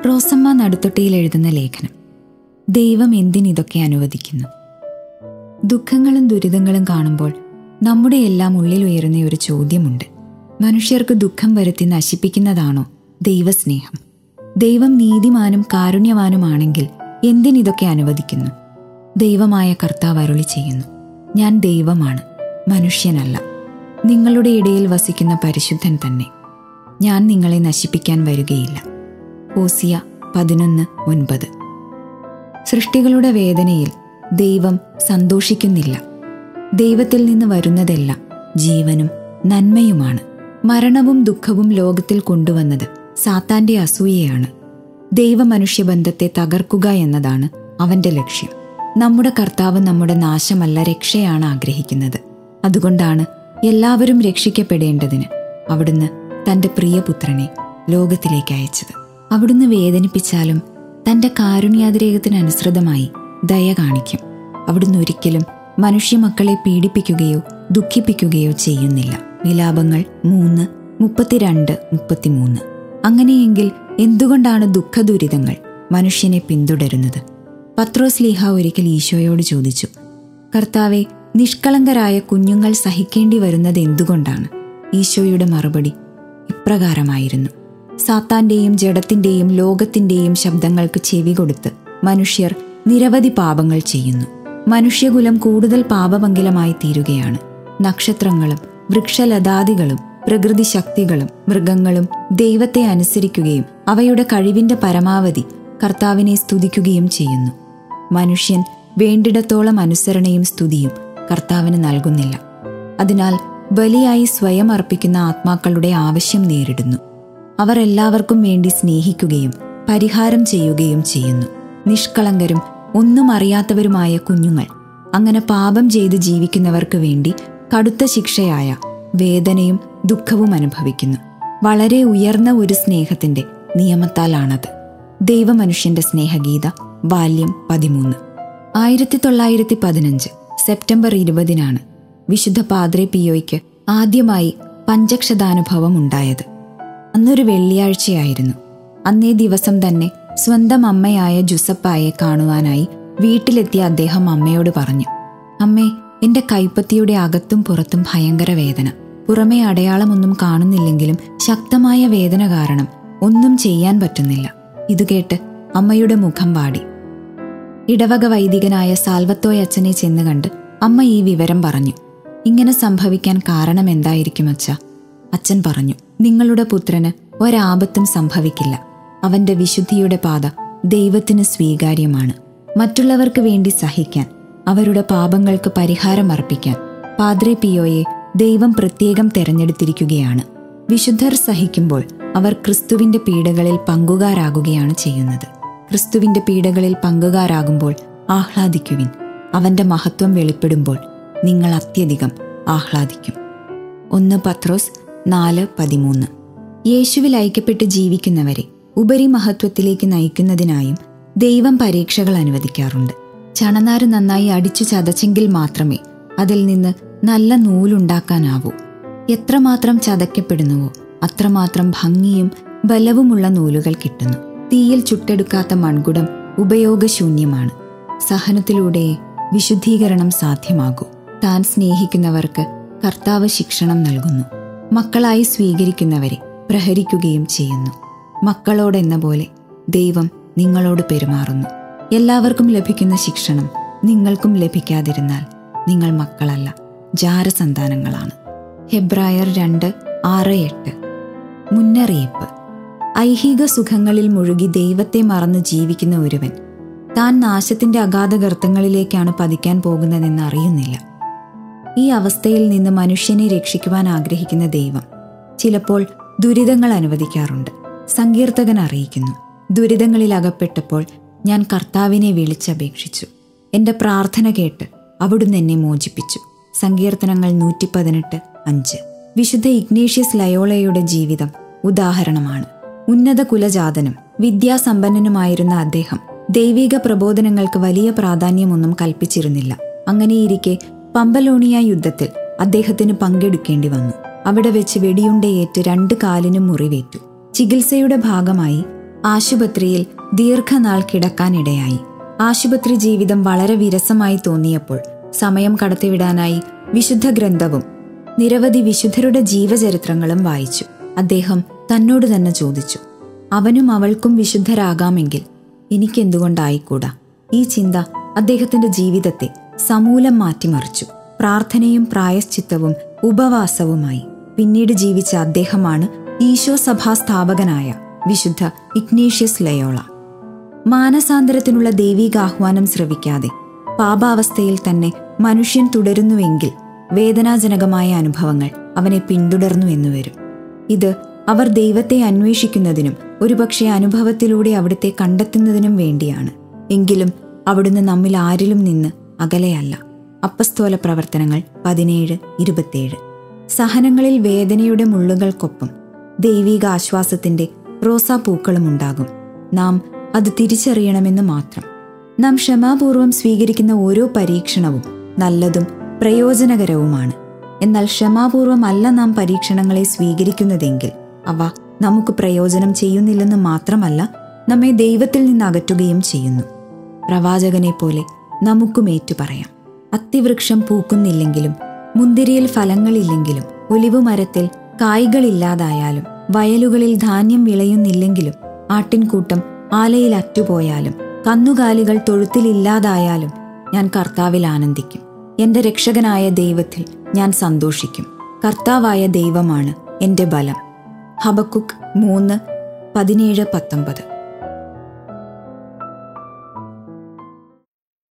റോസമ്മ നടുത്തൊട്ടിയിൽ എഴുതുന്ന ലേഖനം ദൈവം എന്തിനിതൊക്കെ അനുവദിക്കുന്നു ദുഃഖങ്ങളും ദുരിതങ്ങളും കാണുമ്പോൾ നമ്മുടെ എല്ലാം ഉള്ളിൽ ഉയരുന്ന ഒരു ചോദ്യമുണ്ട് മനുഷ്യർക്ക് ദുഃഖം വരുത്തി നശിപ്പിക്കുന്നതാണോ ദൈവസ്നേഹം ദൈവം നീതിമാനും കാരുണ്യവാനുമാണെങ്കിൽ എന്തിനിതൊക്കെ അനുവദിക്കുന്നു ദൈവമായ കർത്താവ് അരുളി ചെയ്യുന്നു ഞാൻ ദൈവമാണ് മനുഷ്യനല്ല നിങ്ങളുടെ ഇടയിൽ വസിക്കുന്ന പരിശുദ്ധൻ തന്നെ ഞാൻ നിങ്ങളെ നശിപ്പിക്കാൻ വരികയില്ല ഓസിയ പതിനൊന്ന് ഒൻപത് സൃഷ്ടികളുടെ വേദനയിൽ ദൈവം സന്തോഷിക്കുന്നില്ല ദൈവത്തിൽ നിന്ന് വരുന്നതെല്ലാം ജീവനും നന്മയുമാണ് മരണവും ദുഃഖവും ലോകത്തിൽ കൊണ്ടുവന്നത് സാത്താന്റെ അസൂയയാണ് ദൈവമനുഷ്യ ബന്ധത്തെ തകർക്കുക എന്നതാണ് അവന്റെ ലക്ഷ്യം നമ്മുടെ കർത്താവ് നമ്മുടെ നാശമല്ല രക്ഷയാണ് ആഗ്രഹിക്കുന്നത് അതുകൊണ്ടാണ് എല്ലാവരും രക്ഷിക്കപ്പെടേണ്ടതിന് അവിടുന്ന് തന്റെ പ്രിയപുത്രനെ ലോകത്തിലേക്ക് അയച്ചത് അവിടുന്ന് വേദനിപ്പിച്ചാലും തന്റെ കാരുണ്യാതിരേകത്തിനനുസൃതമായി ദയ കാണിക്കും അവിടുന്ന് ഒരിക്കലും മനുഷ്യമക്കളെ പീഡിപ്പിക്കുകയോ ദുഃഖിപ്പിക്കുകയോ ചെയ്യുന്നില്ല വിലാപങ്ങൾ മൂന്ന് മുപ്പത്തിരണ്ട് മുപ്പത്തിമൂന്ന് അങ്ങനെയെങ്കിൽ എന്തുകൊണ്ടാണ് ദുഃഖദുരിതങ്ങൾ മനുഷ്യനെ പിന്തുടരുന്നത് പത്രോസ് ലീഹ ഒരിക്കൽ ഈശോയോട് ചോദിച്ചു കർത്താവെ നിഷ്കളങ്കരായ കുഞ്ഞുങ്ങൾ സഹിക്കേണ്ടി വരുന്നത് എന്തുകൊണ്ടാണ് ഈശോയുടെ മറുപടി ഇപ്രകാരമായിരുന്നു സാത്താന്റെയും ജഡത്തിന്റെയും ലോകത്തിന്റെയും ശബ്ദങ്ങൾക്ക് ചെവി കൊടുത്ത് മനുഷ്യർ നിരവധി പാപങ്ങൾ ചെയ്യുന്നു മനുഷ്യകുലം കൂടുതൽ പാപമംഗലമായി തീരുകയാണ് നക്ഷത്രങ്ങളും വൃക്ഷലതാദികളും പ്രകൃതി ശക്തികളും മൃഗങ്ങളും ദൈവത്തെ അനുസരിക്കുകയും അവയുടെ കഴിവിന്റെ പരമാവധി കർത്താവിനെ സ്തുതിക്കുകയും ചെയ്യുന്നു മനുഷ്യൻ വേണ്ടിടത്തോളം അനുസരണയും സ്തുതിയും കർത്താവിന് നൽകുന്നില്ല അതിനാൽ ബലിയായി സ്വയം അർപ്പിക്കുന്ന ആത്മാക്കളുടെ ആവശ്യം നേരിടുന്നു അവർ എല്ലാവർക്കും വേണ്ടി സ്നേഹിക്കുകയും പരിഹാരം ചെയ്യുകയും ചെയ്യുന്നു നിഷ്കളങ്കരും ഒന്നും അറിയാത്തവരുമായ കുഞ്ഞുങ്ങൾ അങ്ങനെ പാപം ചെയ്ത് ജീവിക്കുന്നവർക്ക് വേണ്ടി കടുത്ത ശിക്ഷയായ വേദനയും ദുഃഖവും അനുഭവിക്കുന്നു വളരെ ഉയർന്ന ഒരു സ്നേഹത്തിന്റെ നിയമത്താലാണത് ദൈവമനുഷ്യന്റെ സ്നേഹഗീത ബാല്യം പതിമൂന്ന് ആയിരത്തി തൊള്ളായിരത്തി പതിനഞ്ച് സെപ്റ്റംബർ ഇരുപതിനാണ് വിശുദ്ധ പാദ്രെ പിയോയ്ക്ക് ആദ്യമായി പഞ്ചക്ഷതാനുഭവം ഉണ്ടായത് അന്നൊരു വെള്ളിയാഴ്ചയായിരുന്നു അന്നേ ദിവസം തന്നെ സ്വന്തം അമ്മയായ ജുസപ്പായെ കാണുവാനായി വീട്ടിലെത്തിയ അദ്ദേഹം അമ്മയോട് പറഞ്ഞു അമ്മേ എന്റെ കൈപ്പത്തിയുടെ അകത്തും പുറത്തും ഭയങ്കര വേദന പുറമേ അടയാളമൊന്നും കാണുന്നില്ലെങ്കിലും ശക്തമായ വേദന കാരണം ഒന്നും ചെയ്യാൻ പറ്റുന്നില്ല ഇത് കേട്ട് അമ്മയുടെ മുഖം വാടി ഇടവക വൈദികനായ സാൽവത്തോയച്ഛനെ ചെന്ന് കണ്ട് അമ്മ ഈ വിവരം പറഞ്ഞു ഇങ്ങനെ സംഭവിക്കാൻ കാരണം എന്തായിരിക്കും അച്ഛ അച്ഛൻ പറഞ്ഞു നിങ്ങളുടെ പുത്രന് ഒരാപത്തും സംഭവിക്കില്ല അവന്റെ വിശുദ്ധിയുടെ പാത ദൈവത്തിന് സ്വീകാര്യമാണ് മറ്റുള്ളവർക്ക് വേണ്ടി സഹിക്കാൻ അവരുടെ പാപങ്ങൾക്ക് പരിഹാരം അർപ്പിക്കാൻ പാദ്രെ പിയോയെ ദൈവം പ്രത്യേകം തെരഞ്ഞെടുത്തിരിക്കുകയാണ് വിശുദ്ധർ സഹിക്കുമ്പോൾ അവർ ക്രിസ്തുവിന്റെ പീഡകളിൽ പങ്കുകാരാകുകയാണ് ചെയ്യുന്നത് ക്രിസ്തുവിന്റെ പീഡകളിൽ പങ്കുകാരാകുമ്പോൾ ആഹ്ലാദിക്കുവിൻ അവന്റെ മഹത്വം വെളിപ്പെടുമ്പോൾ നിങ്ങൾ അത്യധികം ആഹ്ലാദിക്കും ഒന്ന് പത്രോസ് നാല് പതിമൂന്ന് യേശുവിൽ ഐക്യപ്പെട്ട് ജീവിക്കുന്നവരെ ഉപരിമഹത്വത്തിലേക്ക് നയിക്കുന്നതിനായും ദൈവം പരീക്ഷകൾ അനുവദിക്കാറുണ്ട് ചണനാര് നന്നായി അടിച്ചു ചതച്ചെങ്കിൽ മാത്രമേ അതിൽ നിന്ന് നല്ല നൂലുണ്ടാക്കാനാവൂ എത്രമാത്രം ചതയ്ക്കപ്പെടുന്നുവോ അത്രമാത്രം ഭംഗിയും ബലവുമുള്ള നൂലുകൾ കിട്ടുന്നു തീയിൽ ചുട്ടെടുക്കാത്ത മൺകുടം ഉപയോഗശൂന്യമാണ് സഹനത്തിലൂടെ വിശുദ്ധീകരണം സാധ്യമാകൂ താൻ സ്നേഹിക്കുന്നവർക്ക് കർത്താവ് ശിക്ഷണം നൽകുന്നു മക്കളായി സ്വീകരിക്കുന്നവരെ പ്രഹരിക്കുകയും ചെയ്യുന്നു മക്കളോടെന്ന പോലെ ദൈവം നിങ്ങളോട് പെരുമാറുന്നു എല്ലാവർക്കും ലഭിക്കുന്ന ശിക്ഷണം നിങ്ങൾക്കും ലഭിക്കാതിരുന്നാൽ നിങ്ങൾ മക്കളല്ല ജാരസന്താനങ്ങളാണ് ഹെബ്രായർ രണ്ട് ആറ് എട്ട് മുന്നറിയിപ്പ് ഐഹിക സുഖങ്ങളിൽ മുഴുകി ദൈവത്തെ മറന്ന് ജീവിക്കുന്ന ഒരുവൻ താൻ നാശത്തിന്റെ അഗാധ ഗർത്തങ്ങളിലേക്കാണ് പതിക്കാൻ പോകുന്നതെന്ന് അറിയുന്നില്ല ഈ അവസ്ഥയിൽ നിന്ന് മനുഷ്യനെ രക്ഷിക്കുവാൻ ആഗ്രഹിക്കുന്ന ദൈവം ചിലപ്പോൾ ദുരിതങ്ങൾ അനുവദിക്കാറുണ്ട് സങ്കീർത്തകൻ അറിയിക്കുന്നു ദുരിതങ്ങളിൽ അകപ്പെട്ടപ്പോൾ ഞാൻ കർത്താവിനെ വിളിച്ചപേക്ഷിച്ചു എന്റെ പ്രാർത്ഥന കേട്ട് അവിടുന്ന് എന്നെ മോചിപ്പിച്ചു സങ്കീർത്തനങ്ങൾ നൂറ്റി പതിനെട്ട് അഞ്ച് വിശുദ്ധ ഇഗ്നേഷ്യസ് ലയോളയുടെ ജീവിതം ഉദാഹരണമാണ് ഉന്നത കുലജാതനും വിദ്യാസമ്പന്നനുമായിരുന്ന അദ്ദേഹം ദൈവിക പ്രബോധനങ്ങൾക്ക് വലിയ പ്രാധാന്യമൊന്നും കൽപ്പിച്ചിരുന്നില്ല അങ്ങനെയിരിക്കെ പമ്പലോണിയ യുദ്ധത്തിൽ അദ്ദേഹത്തിന് പങ്കെടുക്കേണ്ടി വന്നു അവിടെ വെച്ച് വെടിയുണ്ടയേറ്റ് രണ്ട് കാലിനും മുറിവേറ്റു ചികിത്സയുടെ ഭാഗമായി ആശുപത്രിയിൽ ദീർഘനാൾ കിടക്കാനിടയായി ആശുപത്രി ജീവിതം വളരെ വിരസമായി തോന്നിയപ്പോൾ സമയം കടത്തിവിടാനായി വിശുദ്ധ ഗ്രന്ഥവും നിരവധി വിശുദ്ധരുടെ ജീവചരിത്രങ്ങളും വായിച്ചു അദ്ദേഹം തന്നോട് തന്നെ ചോദിച്ചു അവനും അവൾക്കും വിശുദ്ധരാകാമെങ്കിൽ എനിക്കെന്തുകൊണ്ടായിക്കൂടാ ഈ ചിന്ത അദ്ദേഹത്തിന്റെ ജീവിതത്തെ സമൂലം മാറ്റിമറിച്ചു പ്രാർത്ഥനയും പ്രായശ്ചിത്തവും ഉപവാസവുമായി പിന്നീട് ജീവിച്ച അദ്ദേഹമാണ് ഈശോ സഭാ സ്ഥാപകനായ വിശുദ്ധ ഇഗ്നേഷ്യസ് ലയോള മാനസാന്തരത്തിനുള്ള ദൈവികാഹ്വാനം ശ്രവിക്കാതെ പാപാവസ്ഥയിൽ തന്നെ മനുഷ്യൻ തുടരുന്നുവെങ്കിൽ വേദനാജനകമായ അനുഭവങ്ങൾ അവനെ പിന്തുടർന്നു എന്നു വരും ഇത് അവർ ദൈവത്തെ അന്വേഷിക്കുന്നതിനും ഒരുപക്ഷെ അനുഭവത്തിലൂടെ അവിടുത്തെ കണ്ടെത്തുന്നതിനും വേണ്ടിയാണ് എങ്കിലും അവിടുന്ന് നമ്മിൽ ആരിലും നിന്ന് അകലെയല്ല അപ്പസ്തോല പ്രവർത്തനങ്ങൾ പതിനേഴ് ഇരുപത്തിയേഴ് സഹനങ്ങളിൽ വേദനയുടെ മുള്ളുകൾക്കൊപ്പം ദൈവിക ആശ്വാസത്തിന്റെ റോസാപ്പൂക്കളും ഉണ്ടാകും നാം അത് തിരിച്ചറിയണമെന്ന് മാത്രം നാം ക്ഷമാപൂർവം സ്വീകരിക്കുന്ന ഓരോ പരീക്ഷണവും നല്ലതും പ്രയോജനകരവുമാണ് എന്നാൽ ക്ഷമാപൂർവം അല്ല നാം പരീക്ഷണങ്ങളെ സ്വീകരിക്കുന്നതെങ്കിൽ അവ നമുക്ക് പ്രയോജനം ചെയ്യുന്നില്ലെന്ന് മാത്രമല്ല നമ്മെ ദൈവത്തിൽ നിന്ന് അകറ്റുകയും ചെയ്യുന്നു പ്രവാചകനെ പോലെ നമുക്കും ഏറ്റുപറയാം അത്തിവൃക്ഷം പൂക്കുന്നില്ലെങ്കിലും മുന്തിരിയിൽ ഫലങ്ങളില്ലെങ്കിലും ഒലിവുമരത്തിൽ കായ്കളില്ലാതായാലും വയലുകളിൽ ധാന്യം വിളയുന്നില്ലെങ്കിലും ആട്ടിൻകൂട്ടം ആലയിൽ അറ്റുപോയാലും കന്നുകാലികൾ തൊഴുത്തിലില്ലാതായാലും ഞാൻ കർത്താവിൽ ആനന്ദിക്കും എന്റെ രക്ഷകനായ ദൈവത്തിൽ ഞാൻ സന്തോഷിക്കും കർത്താവായ ദൈവമാണ് എന്റെ ബലം ഹബക്കുക്ക് മൂന്ന് പതിനേഴ് പത്തൊമ്പത്